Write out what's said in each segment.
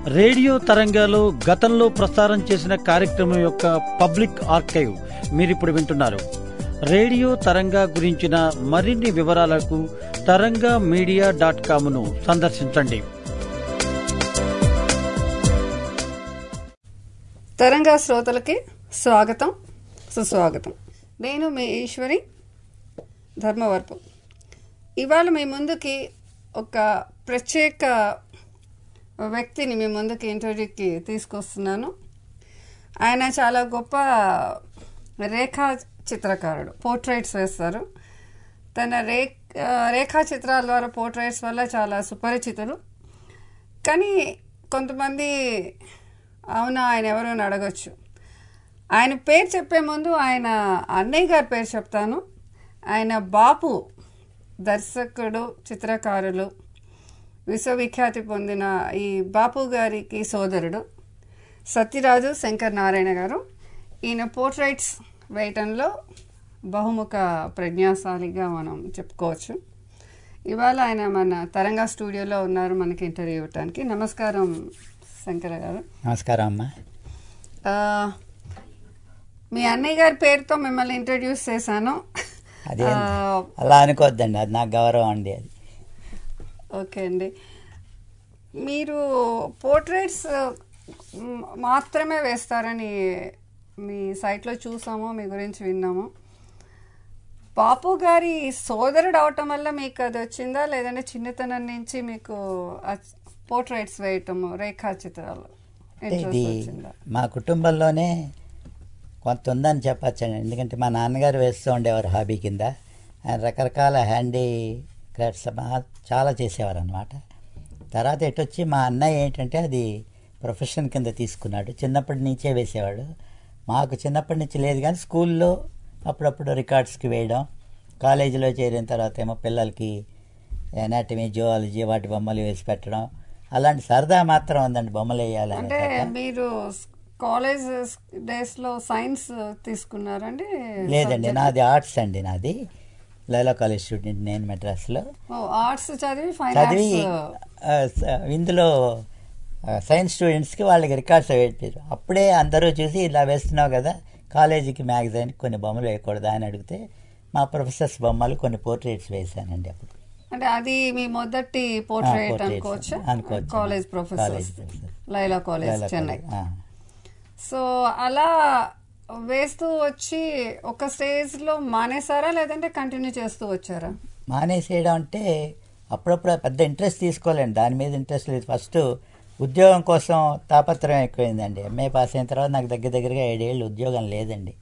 Radio తరంగాలో గతంలో ప్రసారం చేసిన కార్యక్రమం యొక్క పబ్లిక్ ఆర్కైవ్ మీరిప్పుడు వింటున్నారు రేడియో తరంగా గురించిన మరిన్ని వివరాలకు తరంగా మీడియా డాట్ కామ్ను సందర్శించండి తరంగా శ్రోతలకి స్వాగతం సుస్వాగతం నేను మీ ఈశ్వరి ధర్మవరపు ఇవాళ మీ ముందుకి ఒక ప్రత్యేక వ్యక్తిని మీ ముందుకి ఇంటర్వ్యూకి తీసుకొస్తున్నాను ఆయన చాలా గొప్ప రేఖా చిత్రకారుడు పోర్ట్రైట్స్ వేస్తారు తన రే రేఖా చిత్రాల ద్వారా పోర్ట్రైట్స్ వల్ల చాలా సుపరిచితులు కానీ కొంతమంది అవునా ఆయన ఎవరో అని అడగచ్చు ఆయన పేరు చెప్పే ముందు ఆయన అన్నయ్య గారి పేరు చెప్తాను ఆయన బాపు దర్శకుడు చిత్రకారులు విశ్వవిఖ్యాతి పొందిన ఈ బాపు గారికి సోదరుడు సత్యరాజు శంకర్ నారాయణ గారు ఈయన పోర్ట్రైట్స్ వేయటంలో బహుముఖ ప్రజ్ఞాశాలిగా మనం చెప్పుకోవచ్చు ఇవాళ ఆయన మన తరంగా స్టూడియోలో ఉన్నారు మనకి ఇంటర్వ్యూ ఇవ్వటానికి నమస్కారం శంకర గారు నమస్కారం అమ్మా ఆ, మీ అన్నయ్య గారి పేరుతో మిమ్మల్ని ఇంట్రడ్యూస్ చేశాను అదే ఆ, అలా అనుకోవద్దండి అది నాకు గౌరవం అండి అది ఓకే అండి మీరు పోర్ట్రేట్స్ మాత్రమే వేస్తారని మీ సైట్లో చూసాము మీ గురించి విన్నాము బాపు గారి సోదరుడు అవటం వల్ల మీకు అది వచ్చిందా లేదంటే చిన్నతనం నుంచి మీకు పోర్ట్రేట్స్ వేయటము రేఖా చిత్రాలు అంటే ఇది ఇంట్రెస్ట్ వచ్చిందా మా కుటుంబంలోనే కొంత ఉందని చెప్పచ్చండి ఎందుకంటే మా నాన్నగారు వేస్తూ ఉండేవారు హాబీ కింద ఆయన రకరకాల హ్యాండీ క్రాఫ్ట్స్ బా- చాలా చేసేవారు అనమాట తర్వాత ఎటు వచ్చి మా అన్నయ్య ఏంటంటే అది ప్రొఫెషన్ కింద తీసుకున్నాడు చిన్నప్పటి నుంచే వేసేవాడు మాకు చిన్నప్పటి నుంచి లేదు కానీ స్కూల్లో అప్పుడప్పుడు రికార్డ్స్కి వేయడం కాలేజీలో చేరిన తర్వాత ఏమో పిల్లలకి ఎనాటమీ జువాలజీ వాటి బొమ్మలు వేసి పెట్టడం అలాంటి సరదా మాత్రం ఉందండి బొమ్మలు వేయాలి అంటే మీరు కాలేజ్ డేస్ లో సైన్స్ తీసుకున్నారండి లేదండి నాది ఆర్ట్స్ అండి నాది లైలా కాలేజ్ స్టూడెంట్ నేను మెడ్రాస్లో ఆర్ట్స్ చదివి ఫైన్ చదివి ఆర్ట్స్ ఆ, స- ఇందులో ఆ, సైన్స్ స్టూడెంట్స్కి వాళ్ళకి రికార్డ్స్ పెట్టారు అప్పుడే అందరూ చూసి ఇలా వేస్తున్నావు కదా కాలేజీకి మ్యాగజైన్కి కొన్ని బొమ్మలు వేయకూడదా అని అడిగితే మా ప్రొఫెసర్స్ బొమ్మలు కొన్ని పోర్ట్రేట్స్ వేశానండి అప్పుడు అంటే అది మీ మొదటి పోర్ట్రేట్ portraits అనుకోవచ్చు అనుకోవచ్చు. College professor college professor. Loyola college Loyola Chennai college, ఆ. సో అలా వేస్తూ వచ్చి ఒక స్టేజ్ లో మానేసారా లేదంటే కంటిన్యూ చేస్తూ వచ్చారా మానేసేయడం అంటే అప్పుడప్పుడు పెద్ద ఇంట్రెస్ట్ తీసుకోలేండి దాని మీద ఇంట్రెస్ట్ లేదు ఫస్ట్ ఉద్యోగం కోసం తాపత్రయం ఎక్కువైందండి ఎంఏ పాస్ అయిన తర్వాత నాకు దగ్గర దగ్గరగా ఏడేళ్ళు ఉద్యోగం లేదండి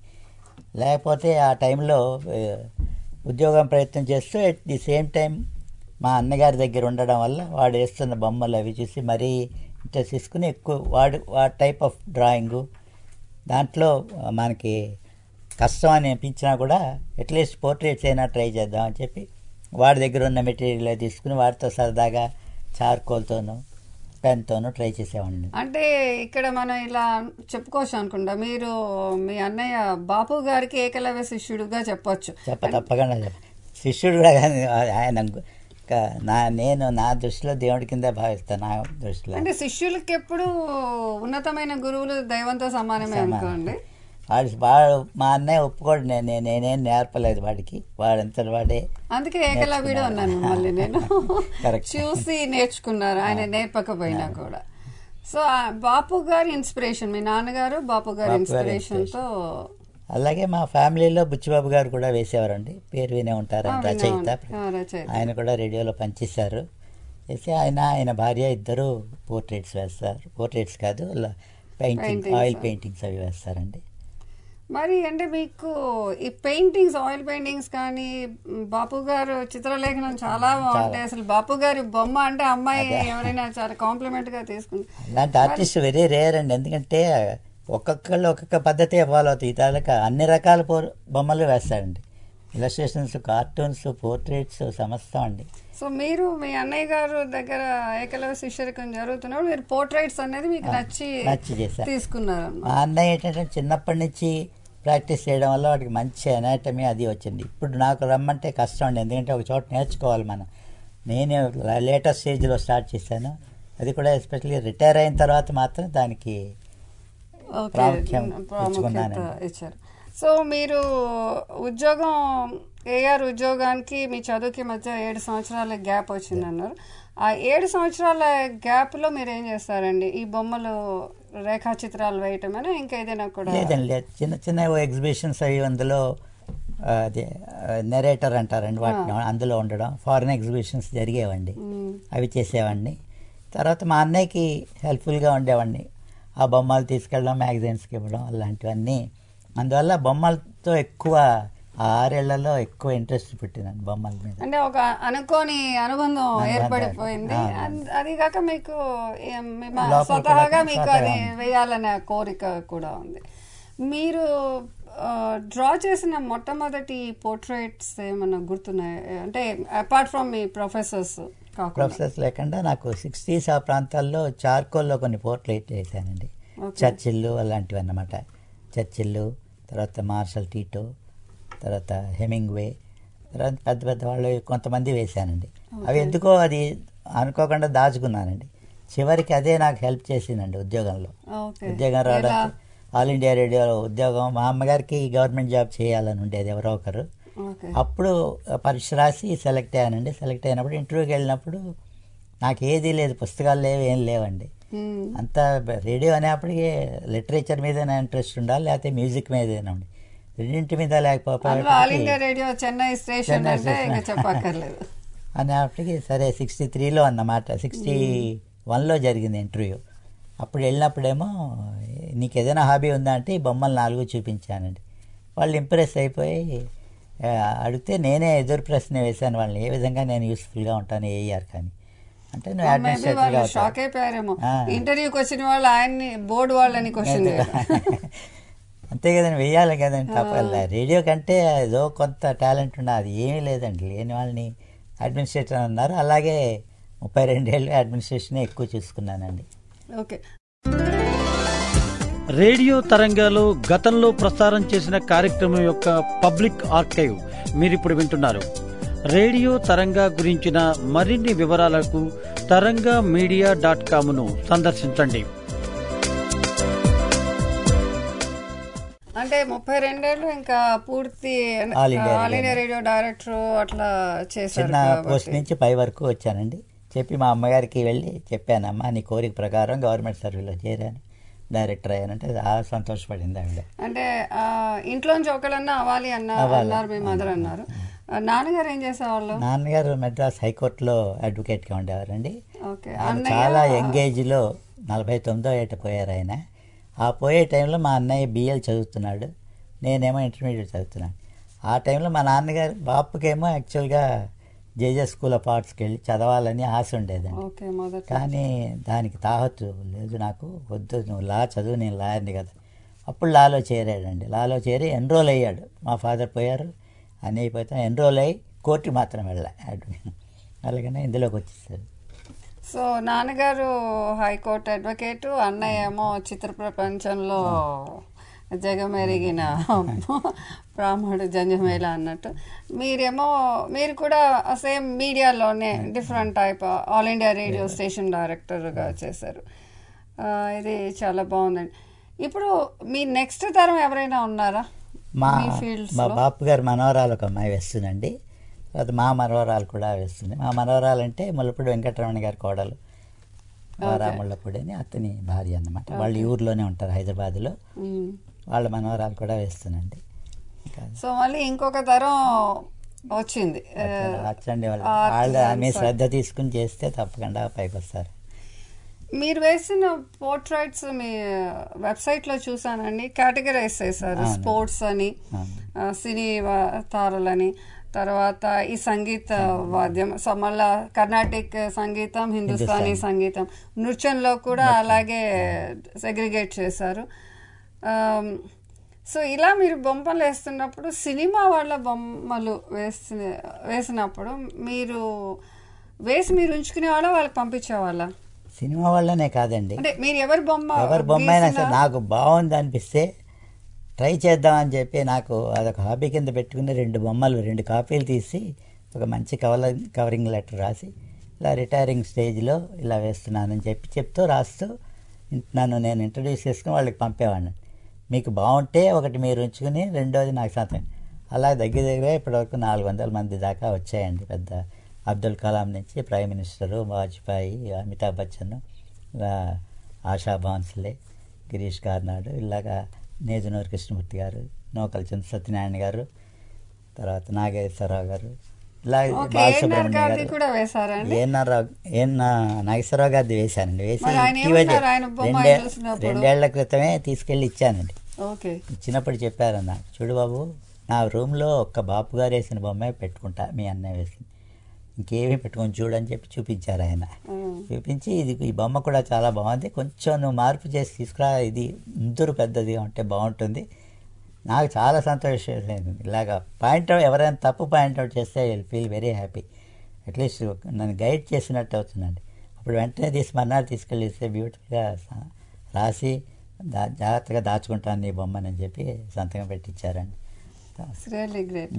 లేకపోతే ఆ టైంలో ఆ, ఉద్యోగం ప్రయత్నం చేస్తూ ఎట్ ది సేమ్ టైం మా అన్నగారి దగ్గర ఉండడం వల్ల వాడు వేస్తున్న బొమ్మలు అవి చూసి మరీ ఇంట్రెస్ట్ తీసుకుని ఎక్కువ వాడు వాడి టైప్ ఆఫ్ డ్రాయింగు దాంట్లో ఆ, మనకి కష్టం అని అనిపించినా కూడా అట్లీస్ట్ పోర్ట్రేట్స్ అయినా ట్రై చేద్దామని చెప్పి వాడి దగ్గర ఉన్న మెటీరియల్ తీసుకుని వాటితో సరదాగా చార్కోల్తోనూ పెన్తోనూ ట్రై చేసేవాడిని అంటే ఇక్కడ మనం ఇలా చెప్పుకోవచ్చు అనుకుంటా మీరు మీ అన్నయ్య బాపు గారికి ఏకలవ్య శిష్యుడుగా చెప్పొచ్చు చెప్ప తప్పకుండా చెప్ప శిష్యుడు కూడా కానీ ఆయన ఇంకా నా నేను నా దృష్టిలో దేవుడి కింద భావిస్తాను నా దృష్టిలో అంటే శిష్యులకి ఎప్పుడు ఉన్నతమైన గురువులు దైవంతో సమానమే అనుకోండి వాడు వాడు మా అన్నయ్య ఒప్పుకోడు నేను నేనేం నేర్పలేదు వాడికి వాడంతటి వాడే అందుకే ఏకలవ్యుడు అన్నాను మళ్ళీ నేను Correct. చూసి నేర్చుకున్నారు ఆయన నేర్పకపోయినా కూడా సో ఆ బాపు గారి ఇన్స్పిరేషన్ మీ నాన్నగారు బాపు గారి బాపు గారి ఇన్స్పిరేషన్ తో అలాగే మా ఫ్యామిలీలో బుచ్చిబాబు గారు కూడా వేసేవారండి పేరు వినే ఉంటారు ఆయన ఆ, విన్నాను. రచయిత ఆ, రచయిత. ఆయన కూడా రేడియోలో పనిచేశారు వేసి ఆయన ఆయన భార్య ఇద్దరు పోర్ట్రేట్స్ వేస్తారు పోర్ట్రేట్స్ కాదు పెయింటింగ్ Paintings. ఆయిల్ పెయింటింగ్స్ అవి వేస్తారండి మరి అంటే మీకు ఈ పెయింటింగ్స్ ఆయిల్ పెయింటింగ్స్ కానీ మ్, బాపు గారు చిత్రలేఖనం చాలా బాగుంటాయి అసలు బాపు గారి బొమ్మ అంటే అమ్మాయి ఎవరైనా చాలా కాంప్లిమెంట్ గా తీసుకుంటారు అలాంటి ఆర్టిస్ట్ వెరీ రేర్ అండి ఎందుకంటే ఒక్కొక్కళ్ళు ఒక్కొక్క పద్ధతి ఫాలో అవుతాయి ఇతరులకు అన్ని రకాల పో బొమ్మలు వేస్తారండి ఇలస్ట్రేషన్స్ కార్టూన్స్ పోర్ట్రేట్స్ సమస్తం అండి సో మీరు మీ అన్నయ్య గారు దగ్గర ఏకలవ్య శిష్యరికం జరుగుతున్నప్పుడు మీరు పోర్ట్రైట్స్ అనేది మీకు నచ్చి నచ్చి చేశారు. తీసుకున్నారు మా అన్నయ్య ఏంటంటే చిన్నప్పటి నుంచి ప్రాక్టీస్ చేయడం వల్ల వాడికి మంచి అనాటమీ అది వచ్చింది ఇప్పుడు నాకు రమ్మంటే కష్టం అండి ఎందుకంటే ఒక చోట నేర్చుకోవాలి మనం నేను లేటెస్ట్ స్టేజ్లో స్టార్ట్ చేశాను అది కూడా ఎస్పెషల్లీ రిటైర్ అయిన తర్వాత మాత్రం దానికి ఓకే ప్రాముఖ్యం ప్రాముఖ్యత ఇచ్చుకున్నానండి. ఇచ్చారు సో మీరు ఉద్యోగం ఏఆర్ ఉద్యోగానికి మీ చదువుకి మధ్య ఏడు సంవత్సరాల గ్యాప్ వచ్చిందన్నారు ఆ ఏడు సంవత్సరాల గ్యాప్లో మీరు ఏం చేస్తారండి ఈ బొమ్మలు రేఖా చిత్రాలు వేయటమేనా ఇంకా ఏదైనా కూడా లేదండి లేదు చిన్న చిన్న ఎగ్జిబిషన్స్ అవి అందులో ఆ, అదే నెరేటర్ అంటారండి వాటిని అందులో ఉండడం ఫారిన్ ఎగ్జిబిషన్స్ జరిగేవండి మ్మ్. అవి చేసేవాడిని తర్వాత మా అన్నయ్యకి హెల్ప్ఫుల్గా ఉండేవాడిని ఆ బొమ్మలు తీసుకెళ్ళడం మ్యాగజైన్స్కి ఇవ్వడం అలాంటివన్నీ అందువల్ల బొమ్మలతో ఎక్కువ ఆ ఆరేళ్లలో ఎక్కువ ఇంట్రెస్ట్ పెట్టినాను బొమ్మల మీద అంటే ఒక అనుకోని అనుబంధం అనుబంధం. ఏర్పడిపోయింది ఆ. అన్- అది కాక మీకు ఏం మీ మా- లోపల స్వతహాగా కూడా మీకు అది స్వతహాగా. వేయాలనే కోరిక కూడా ఉంది మీరు డ్రా చేసిన మొట్టమొదటి పోర్ట్రేట్స్ ఏమన్నా గుర్తున్నాయి అంటే అపార్ట్ ఫ్రమ్ మీ ప్రొఫెసర్స్ కాకుండా ప్రొఫెసర్స్ లేకుండా నాకు సిక్స్టీస్ ఆ ప్రాంతాల్లో చార్కోల్లో కొన్ని పోర్ట్రేట్ వేసానండి Okay. చర్చిల్లు అలాంటివి అన్నమాట చర్చిల్లు తర్వాత మార్షల్ టీటో తర్వాత హెమింగ్వే తర్వాత పెద్ద పెద్ద వాళ్ళు కొంతమంది వేశానండి అవి ఎందుకో అది అనుకోకుండా దాచుకున్నానండి చివరికి అదే నాకు హెల్ప్ చేసిందండి ఉద్యోగంలో ఓకే ఉద్యోగం ఎలా? రావడానికి ఆల్ ఇండియా రేడియోలో ఉద్యోగం మా అమ్మగారికి గవర్నమెంట్ జాబ్ చేయాలని ఉండేది ఎవరో ఒకరు ఓకే అప్పుడు పరీక్ష రాసి సెలెక్ట్ అయ్యానండి సెలెక్ట్ అయినప్పుడు ఇంటర్వ్యూకి వెళ్ళినప్పుడు నాకు ఏదీ లేదు పుస్తకాలు లేవు ఏం లేవండి మ్మ్. అంతా రేడియో అనేప్పటికీ లిటరేచర్ మీదనే ఇంట్రెస్ట్ ఉండాలి లేకపోతే మ్యూజిక్ మీదనే ఉండి రెండింటి మీద అందులో ఆల్ లేకపోతే India radio Chennai station Chennai అంటే ఇంకా స్టేషన్. చెప్పక్కర్లేదు అనేప్పటికీ సరే సిక్స్టీ త్రీలో అన్నమాట సిక్స్టీ వన్లో జరిగింది ఇంటర్వ్యూ అప్పుడు వెళ్ళినప్పుడేమో నీకు ఏదైనా హాబీ ఉందా అంటే ఈ బొమ్మలు నాలుగు చూపించానండి వాళ్ళు ఇంప్రెస్ అయిపోయి ఆ, అడిగితే నేనే ఎదురు ప్రశ్న వేశాను వాళ్ళని ఏ విధంగా నేను యూస్ఫుల్గా ఉంటాను ఏ ఇయర్ కానీ అంటే నువ్వు మేబీ అడ్మినిస్ట్రేటర్గా వాళ్ళు అవుతావు. షాక్ అయిపోయారేమో ఆ. ఇంటర్వ్యూకి వచ్చిన వాళ్ళు ఆయన్ని బోర్డు వాళ్ళని క్వశ్చన్ అంతే కదండి వెయ్యాలి కదండి తప్పల్లా రేడియో కంటే ఏదో కొంత టాలెంట్ ఉన్నది ఏమీ లేదండి లేని వాళ్ళని అడ్మినిస్ట్రేటర్ అన్నారు అలాగే ముప్పై రెండేళ్ళు అడ్మినిస్ట్రేషన్ ఎక్కువ చూసుకున్నానండి ఓకే రేడియో తరంగాలు గతంలో ప్రసారం చేసిన కార్యక్రమం యొక్క పబ్లిక్ ఆర్కైవ్ మీరిప్పుడు వింటున్నారు రేడియో తరంగా గురించిన మరిన్ని వివరాలకు తరంగా మీడియా డాట్ కామ్ను సందర్శించండి అంటే ముప్పై రెండేళ్ళు ఇంకా పూర్తి all India all India radio. Radio director అట్లా చేశారు చిన్న పోస్ట్ కాబట్టి నుంచి పై వరకు వచ్చానండి చెప్పి మా అమ్మగారికి వెళ్ళి చెప్పానమ్మా నీ కోరిక ప్రకారం గవర్నమెంట్ సర్వీలో చేరాను డైరెక్టర్ అయ్యానంటే ఆ సంతోషపడింది ఆవిడ అంటే ఆ, ఇంట్లోంచి ఒకళ్ళన్నా అవ్వాలి అన్న అవ్వాలి. అన్నారు మీ మదర్ అన్నారు ఆ, నాన్నగారు ఏం చేసేవాళ్ళు నాన్నగారు మెడ్రాస్ హైకోర్టులో అడ్వకేట్గా ఉండేవారండి ఓకే ఆయన అన్నయ్య చాలా యంగ్ ఏజ్లో నలభై తొమ్మిదో ఏట పోయారు ఆయన ఆ పోయే టైంలో మా అన్నయ్య బిఎల్ చదువుతున్నాడు నేనేమో ఇంటర్మీడియట్ చదువుతున్నాను ఆ టైంలో మా నాన్నగారు బాపుకేమో యాక్చువల్గా జేజే స్కూల్ ఆఫ్ ఆర్ట్స్కి వెళ్ళి చదవాలని ఆశ ఉండేదండి ఓకే మొదట కానీ దానికి తాహతు లేదు నాకు వద్దు నువ్వు లా చదువు నేను లాయర్ని కదా అప్పుడు లాలో చేరాడండి లాలో చేరి ఎన్రోల్ అయ్యాడు మా ఫాదర్ పోయారు అని అయిపోతే ఎన్రోల్ అయ్యి కోర్టు మాత్రం వెళ్ళా అలాగనే ఇందులోకి వచ్చేసారు సో నాన్నగారు హైకోర్టు అడ్వకేట్ అన్నయ్య ఏమో చిత్ర ప్రపంచంలో జగమెరిగిన బ్రాహ్మణుడు జంజమేళ అన్నట్టు మీరేమో మీరు కూడా సేమ్ మీడియాలోనే different type all India radio station డైరెక్టర్గా చేశారు ఆ, ఇది చాలా బాగుందండి ఇప్పుడు మీ నెక్స్ట్ తరం ఎవరైనా ఉన్నారా మా మీ fields మా లో? బాపు గారు మనవరాలు ఒక అమ్మాయి వేస్తుందండి తర్వాత మా మనవరాలు కూడా వేస్తుంది మా మనవరాలు అంటే ముల్లపూడి వెంకటరమణ గారి కోడలు రాముళ్ళపూడి అని అతని భార్య అన్నమాట వాళ్ళు ఈ ఊర్లోనే ఉంటారు హైదరాబాద్లో మ్మ్. వాళ్ళ మనవరాలు కూడా వేస్తుందండి ఇంకా సో మళ్ళీ ఇంకొక తరం వచ్చింది ఆ, వచ్చండి వాళ్ళు art వాళ్ళ and మీ science. శ్రద్ధ తీసుకుని చేస్తే తప్పకుండా పైకి వస్తారు మీరు వేసిన పోర్ట్రైట్స్ మీ వెబ్సైట్ లో చూసానండి కేటగరైజ్ చేశారు అవును. స్పోర్ట్స్ అని అవును. ఆ, సినీ వా- తారలని తర్వాత ఈ సంగీత వాద్యం సో మళ్ళా కర్ణాటిక్ సంగీతం హిందుస్థానీ హిందుస్థానీ. సంగీతం నృత్యంలో కూడా అలాగే సెగ్రిగేట్ చేశారు ఆమ్, సో ఇలా మీరు బొమ్మలు వేస్తున్నప్పుడు సినిమా వాళ్ళ బొమ్మలు వేసి వేసినప్పుడు మీరు వేసి మీరు ఉంచుకునే వాళ్ళ వాళ్ళకి పంపించేవాళ్ళ సినిమా వల్లనే కాదండి అంటే మీరు ఎవరి బొమ్మ ఎవరి బొమ్మ అయినా గీసినా- సరే నాకు బాగుంది అనిపిస్తే ట్రై చేద్దామని చెప్పి నాకు అదొక హాబీ కింద పెట్టుకుని రెండు బొమ్మలు రెండు కాపీలు తీసి ఒక మంచి కవర్ కవరింగ్ లెటర్ రాసి ఇలా రిటైరింగ్ స్టేజ్లో ఇలా వేస్తున్నానని చెప్పి చెప్తూ రాస్తూ నన్ను నేను ఇంట్రడ్యూస్ చేసుకుని వాళ్ళకి పంపేవాడిని మీకు బాగుంటే ఒకటి మీరు ఉంచుకుని రెండోది నాకు శాతం అలా దగ్గర దగ్గర ఇప్పటివరకు నాలుగు వందల మంది దాకా వచ్చాయండి పెద్ద అబ్దుల్ కలాం నుంచి ప్రైమ్ మినిస్టరు వాజ్పేయి అమితాబ్ బచ్చన్ ఇలా ఆశా బాన్స్లే గిరీష్ కార్నాడు ఇలాగా నేజనూరు కృష్ణమూర్తి గారు నూకల చంద్ర సత్యనారాయణ గారు తర్వాత నాగేశ్వరరావు గారు ఇలా ఓకే, బాలసుబ్రహ్మణ్యం ఏఎన్ఆర్ గారిది గారు కూడా వేశారా అండి? ఏఎన్ఆర్ రావు ఏఎన్ఆర్ నాగేశ్వరరావు గారిది వేశానండి వేసి మరి ఆయన ఇటీవల ఏమన్నారు ఆయన బొమ్మ రెండే చూసినప్పుడు? రెండేళ్ల క్రితమే తీసుకెళ్ళి ఇచ్చానండి ఓకే ఇచ్చినప్పుడు చెప్పారన్న చూడు బాబు నా రూమ్లో ఒక్క బాపు గారు వేసిన బొమ్మే పెట్టుకుంటా మీ అన్నయ్య వేసింది ఇంకేమీ పెట్టుకొని చూడని చెప్పి చూపించారు ఆయన ఉమ్. చూపించి ఇది ఈ బొమ్మ కూడా చాలా బాగుంది కొంచెం నువ్వు మార్పు చేసి తీసుకురా ఇది ముందురు పెద్దదిగా ఉంటే బాగుంటుంది నాకు చాలా సంతోషం ఇలాగా పాయింట్ అవుట్ ఎవరైనా తప్పు పాయింట్ అవుట్ చేస్తే I feel very happy at least నన్ను గైడ్ చేసినట్టు అవుతుందండి అప్పుడు వెంటనే తీసి మర్నాడు తీసుకెళ్ళి ఇస్తే బ్యూటిఫుల్గా స- రాసి దా జాగ్రత్తగా దాచుకుంటాను నీ బొమ్మని చెప్పి సంతకం పెట్టించారండి రియల్లీ గ్రేట్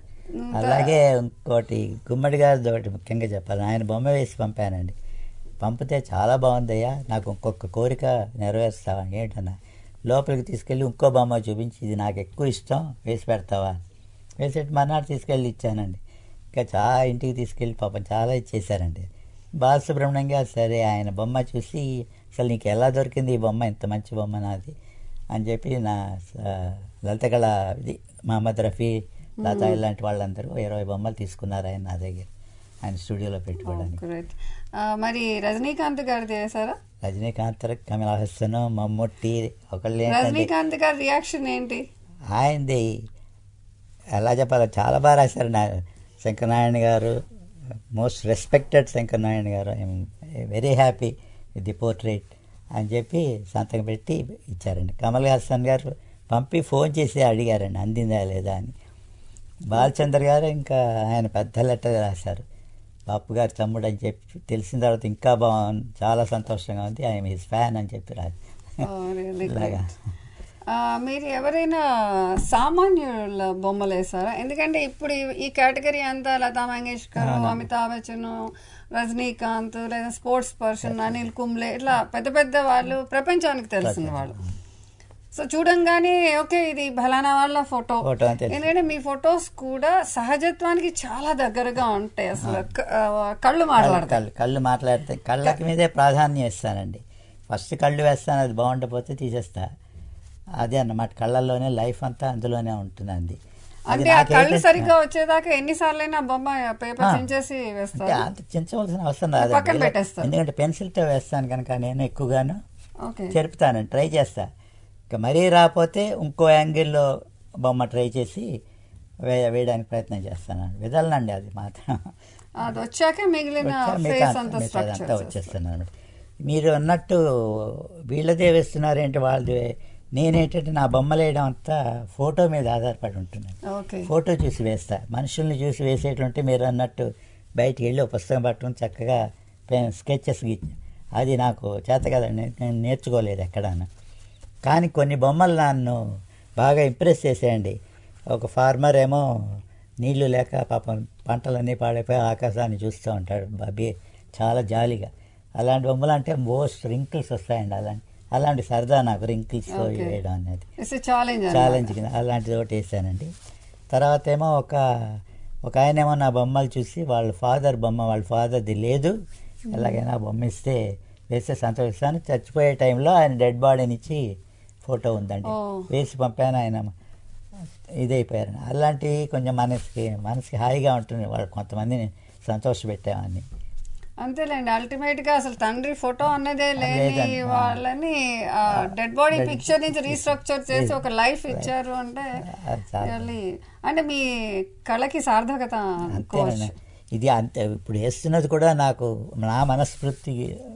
అలాగే ఇంకోటి గుమ్మడి గారిది ఒకటి ముఖ్యంగా చెప్పాలి ఆయన బొమ్మ వేసి పంపానండి పంపితే చాలా బాగుందయ్యా నాకు ఇంకొక కోరిక నెరవేరుస్తావా ఏంటన్నా లోపలికి తీసుకెళ్ళి ఇంకో బొమ్మ చూపించి ఇది నాకు ఎక్కువ ఇష్టం వేసి పెడతావా వేసేటి మర్నాడు తీసుకెళ్ళి ఇచ్చానండి ఇంకా చాలా ఇంటికి తీసుకెళ్ళి పాపం చాలా ఇచ్చేసారండి బాలసుబ్రహ్మణ్యం గారు సరే ఆయన బొమ్మ చూసి అసలు నీకు ఎలా దొరికింది ఈ బొమ్మ ఇంత మంచి బొమ్మ నాది అని చెప్పి నా స- లలిత కళ ఇది మహమ్మద్ రఫీ లత ఇలాంటి వాళ్ళందరూ ఇరవై బొమ్మలు తీసుకున్నారు ఆయన నా దగ్గర ఆయన స్టూడియోలో పెట్టుకోవడానికి గ్రేట్ మరి రజనీకాంత్ గారిది వేశారా రజనీకాంత్ కమల్ హాసన్ మమ్ముట్టి ఒకళ్ళు ఏంటంటే రజనీకాంత్ గారి రియాక్షన్ ఏంటి ఆయనది ఎలా చెప్పాలి చాలా బాగా రాశారు నా శంకరనారాయణ గారు most respected Shankaranarayana garu I'm very happy with the portrait అని చెప్పి సంతకం పెట్టి ఇచ్చారండి కమల్ హాసన్ గారు పంపి ఫోన్ చేసి అడిగారండి అందిందా లేదా అని బాలచంద్ర గారు ఇంకా ఆయన పెద్ద లెటర్ రాశారు బాపు గారి తమ్ముడు అని చెప్పి తెలిసిన తర్వాత ఇంకా బాగుంది చాలా సంతోషంగా ఉంది ఐఎమ్ హిస్ ఫ్యాన్ అని చెప్పి రాదు Oh, really ఇలాగా great. ఆ, మీరు ఎవరైనా సామాన్యుల బొమ్మలు వేసారా ఎందుకంటే ఇప్పుడు ఈ- ఈ కేటగిరీ అంతా లతా మంగేష్కర్ అమితాబ్ బచ్చన్ రజనీకాంత్ లేదా స్పోర్ట్స్ పర్సన్ అనిల్ కుంబ్లే ఇట్లా పెద్ద పెద్ద వాళ్ళు ప్రపంచానికి తెలిసిన వాళ్ళు సో చూడంగానే ఓకే ఇది ఫలానా వాళ్ళ ఫోటో ఫోటో అని తెలుసు. ఎందుకంటే మీ ఫొటోస్ కూడా సహజత్వానికి చాలా దగ్గరగా ఉంటాయి అసలు క- ఆ, కళ్ళు మాట్లాడతాయి కళ్ళు కళ్ళు మాట్లాడితే కళ్ళకి మీదే ప్రాధాన్యం ఇస్తానండి ఫస్ట్ కళ్ళు వేస్తాను అది బాగుండకపోతే తీసేస్తా అదే అన్నమాట కళ్ళల్లోనే లైఫ్ అంతా అందులోనే ఉంటుందండి అది అంటే ఆ నాకేంటి- కళ్ళు సరిగ్గా వచ్చేదాకా ఎన్నిసార్లైనా బొమ్మ పేపర్ ఆ. చించేసి అంటే వేస్తారు అంత చించవలసిన అవసరం పక్కన రాదు పెట్టేస్తారు. ఎందుకంటే పెన్సిల్తో వేస్తాను కనుక నేను ఎక్కువగాను ఓకే చెరుపుతాను ట్రై చేస్తా ఇక మరీ రాకపోతే ఇంకో యాంగిల్లో బొమ్మ ట్రై చేసి వే వేయడానికి ప్రయత్నం చేస్తాను విదలనండి అది మాత్రం అది వచ్చాక మిగిలిన వచ్చా మిగతా ఫేస్ అంతా మిగతా అదంతా స్ట్రక్చర్ వచ్చేస్తాను అనమాట మీరు అన్నట్టు వీళ్ళదే వేస్తున్నారేంటి వాళ్ళది నేనేంటంటే నా బొమ్మలు వేయడం అంతా ఫోటో మీద ఆధారపడి ఉంటున్నాను ఓకే ఫోటో చూసి వేస్తా మనుషుల్ని చూసి వేసేటుంటే మీరు అన్నట్టు బయటికి వెళ్ళి ఒక పుస్తకం పట్టుకుని చక్కగా పెన్ స్కెచెస్ గీసి అది నాకు చేత కదండి నేను నేర్చుకోలేదు ఎక్కడాను కానీ కొన్ని బొమ్మలు నన్ను బాగా ఇంప్రెస్ చేసేయండి ఒక ఫార్మర్ ఏమో నీళ్లు లేక పాపం పంటలన్నీ పాడైపోయి ఆకాశాన్ని చూస్తూ ఉంటాడు బాబీ చాలా జాలీగా అలాంటి బొమ్మలు అంటే మోస్ట్ రింకిల్స్ వస్తాయండి అలాంటి అలాంటి సరదా నాకు రింకిల్స్ Okay. వేయడం అనేది ఇట్స్ ఛాలెంజ్ ఛాలెంజ్ కింద అలాంటిది ఒకటి వేసానండి తర్వాత ఏమో ఒక ఒక ఆయన ఏమో నా బొమ్మలు చూసి వాళ్ళ ఫాదర్ బొమ్మ వాళ్ళ ఫాదర్ది లేదు ఎలాగైనా బొమ్మ ఇస్తే వేస్తే సంతోషిస్తాను చచ్చిపోయే టైంలో ఆయన డెడ్ బాడీని ఇచ్చి ఫోటో ఉందండి ఓ. వేసి పంపాను ఆయన ఇదైపోయారు అలాంటివి కొంచెం మనసుకి మనసుకి హాయిగా ఉంటుంది వాళ్ళు కొంతమందిని సంతోషపెట్టామని అంతేలేండి అల్టిమేట్ గా అసలు తండ్రి ఫోటో అన్నదే లేని లేదండి. వాళ్ళని డెడ్ బాడీ పిక్చర్ నుంచి రీస్ట్రక్చర్ చేసి ఒక లైఫ్ ఇచ్చారు అంటే అది చాలా- really- అంటే మీ కళకి సార్థకత అనుకోవచ్చు అంతేనండి ఇది అంతే ఇప్పుడు వేస్తున్నది కూడా నాకు నా మనస్ఫూర్తి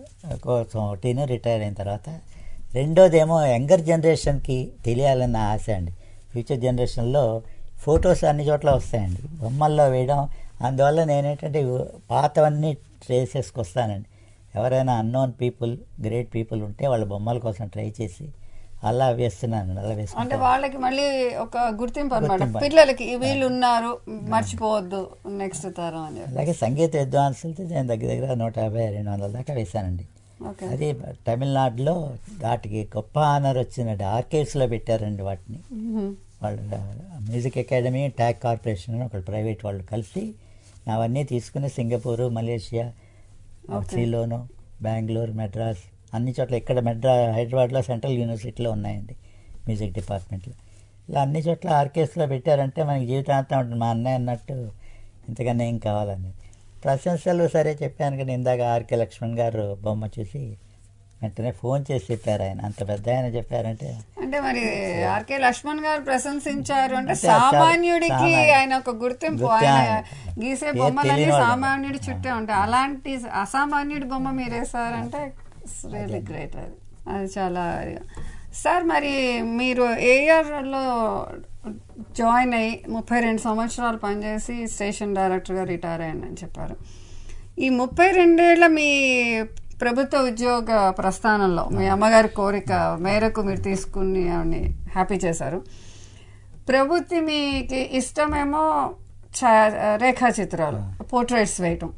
కోసం ఒకటిను రిటైర్ అయిన తర్వాత రెండోదేమో యంగర్ జనరేషన్కి తెలియాలన్న ఆశ అండి ఫ్యూచర్ జనరేషన్లో ఫొటోస్ అన్ని చోట్ల వస్తాయండి బొమ్మల్లో వేయడం అందువల్ల నేనేంటంటే పాతవన్నీ ట్రేస్ చేసుకొస్తానండి ఎవరైనా అన్నోన్ పీపుల్ గ్రేట్ పీపుల్ ఉంటే వాళ్ళ బొమ్మల కోసం ట్రై చేసి అలా వేస్తున్నాను అలా అంటే వేసుకుంటాను వాళ్ళకి మళ్ళీ ఒక గుర్తింపు అనమాట గుర్తింపు. పిల్లలకి వీళ్ళు ఉన్నారు మర్చిపోవద్దు నెక్స్ట్ తరం అని చెప్పి అలాగే సంగీత విద్వాంసులతో నేను దగ్గర దగ్గర నూట యాభై రెండు వందల దాకా వేశానండి ఓకే అది తమిళనాడులో వాటికి గొప్ప ఆనర్ వచ్చిందండి ఆర్కేవ్స్లో పెట్టారండి వాటిని మ్మ్. వాళ్ళు మ్యూజిక్ అకాడమీ ట్యాక్ కార్పొరేషన్ అని ఒకళ్ళు ప్రైవేట్ వాళ్ళు కలిసి అవన్నీ తీసుకుని సింగపూరు మలేషియా సిలోను బెంగళూరు మెడ్రాస్ అన్ని చోట్ల ఇక్కడ మెడ్రా హైదరాబాద్లో సెంట్రల్ యూనివర్సిటీలో ఉన్నాయండి మ్యూజిక్ డిపార్ట్మెంట్లో ఇలా అన్ని చోట్ల ఆర్కెస్ట్రా పెట్టారంటే మనకి జీవితాంతం ఉంటుంది మా అన్నయ్య అన్నట్టు ఇంతకన్నా ఏం కావాలని ప్రశంసలు సరే చెప్పాను కానీ ఇందాక ఆర్కే లక్ష్మణ్ గారు బొమ్మ చూసి వెంటనే ఫోన్ చేసి చెప్పారు ఆయన అంత పెద్ద ఆయన చెప్పారంటే అంటే మరి ఆర్కే లక్ష్మణ్ గారు ప్రశంసించారు అంటే అంటే చాలా- సామాన్యుడికి సామాన్య- ఆయన ఒక గుర్తింపు గుర్తి ఆయన ఆయన. గీసే పేరు బొమ్మలన్నీ తెలియని వాళ్ళు. సామాన్యుడి చుట్టే ఉంటాయి అలాంటి అసామాన్యుడి బొమ్మ మీరు వేసారంటే రియలీ గ్రేట్ అది అది చాలా సార్ మరి మీరు ఏ ఇయర్లో జాయిన్ అయ్యి ముప్పై రెండు సంవత్సరాలు పనిచేసి స్టేషన్ డైరెక్టర్గా రిటైర్ అయ్యానని చెప్పారు ఈ ముప్పై రెండేళ్ల మీ ప్రభుత్వ ఉద్యోగ ప్రస్థానంలో మీ అమ్మగారి కోరిక మేరకు మీరు తీసుకుని ఆవిడని హ్యాపీ చేశారు ప్రభుత్వం మీకు ఇష్టమేమో ఛాయా రేఖాచిత్రాలు పోర్ట్రేట్స్ వేయటం